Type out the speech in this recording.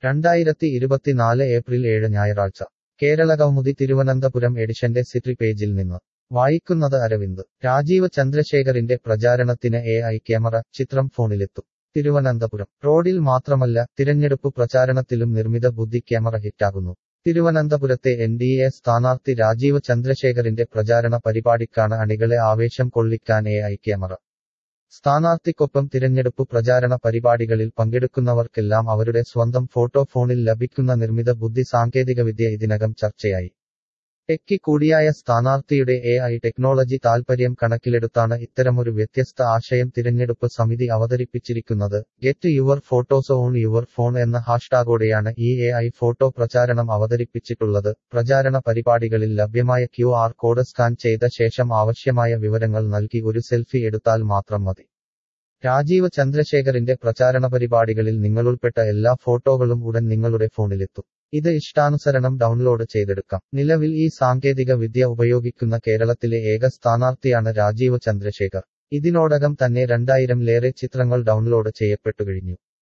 രണ്ടായിരത്തി ഇരുപത്തിനാല് ഏപ്രിൽ ഏഴ് ഞായറാഴ്ച കേരളകൗമുദി തിരുവനന്തപുരം എഡിഷന്റെ സിറ്റി പേജിൽ നിന്ന് വായിക്കുന്നത് അരവിന്ദ് രാജീവ് ചന്ദ്രശേഖറിന്റെ പ്രചാരണത്തിന് എ ഐ ക്യാമറ ചിത്രം ഫോണിലെത്തും തിരുവനന്തപുരം റോഡിൽ മാത്രമല്ല തിരഞ്ഞെടുപ്പ് പ്രചാരണത്തിലും നിർമ്മിത ബുദ്ധി ക്യാമറ ഹിറ്റാകുന്നു തിരുവനന്തപുരത്തെ എൻ ഡി എ സ്ഥാനാർത്ഥി രാജീവ് ചന്ദ്രശേഖറിന്റെ പ്രചാരണ പരിപാടിക്കാണ് അണികളെ ആവേശം കൊള്ളിക്കാൻ എ ഐ ക്യാമറ സ്ഥാനാർത്ഥിക്കൊപ്പം തിരഞ്ഞെടുപ്പ് പ്രചാരണ പരിപാടികളിൽ പങ്കെടുക്കുന്നവർക്കെല്ലാം അവരുടെ സ്വന്തം ഫോട്ടോ ഫോണിൽ ലഭിക്കുന്ന നിർമ്മിത ബുദ്ധി സാങ്കേതികവിദ്യ ഇതിനകം ചർച്ചയായി ടെക്കി കൂടിയായ സ്ഥാനാർത്ഥിയുടെ എ ഐ ടെക്നോളജി താൽപര്യം കണക്കിലെടുത്താണ് ഇത്തരമൊരു വ്യത്യസ്ത ആശയം തിരഞ്ഞെടുപ്പ് സമിതി അവതരിപ്പിച്ചിരിക്കുന്നത് get your photos on your phone എന്ന ഹാഷ്ടാഗോടെയാണ് ഈ എ ഐ ഫോട്ടോ പ്രചാരണം അവതരിപ്പിച്ചിട്ടുള്ളത് പ്രചാരണ പരിപാടികളിൽ ലഭ്യമായ ക്യു ആർ കോഡ് സ്കാൻ ചെയ്ത ശേഷം ആവശ്യമായ വിവരങ്ങൾ നൽകി ഒരു സെൽഫി എടുത്താൽ മാത്രം മതി രാജീവ് ചന്ദ്രശേഖറിന്റെ പ്രചാരണ പരിപാടികളിൽ നിങ്ങളുൾപ്പെട്ട എല്ലാ ഫോട്ടോകളും ഉടൻ നിങ്ങളുടെ ഫോണിലെത്തും ഇത് ഇഷ്ടാനുസരണം ഡൗൺലോഡ് ചെയ്തെടുക്കാം നിലവിൽ ഈ സാങ്കേതിക വിദ്യ ഉപയോഗിക്കുന്ന കേരളത്തിലെ ഏക സ്ഥാനാർത്ഥിയാണ് രാജീവ് ചന്ദ്രശേഖർ ഇതിനോടകം തന്നെ രണ്ടായിരം ലേറെ ചിത്രങ്ങൾ ഡൗൺലോഡ് ചെയ്യപ്പെട്ടു കഴിഞ്ഞു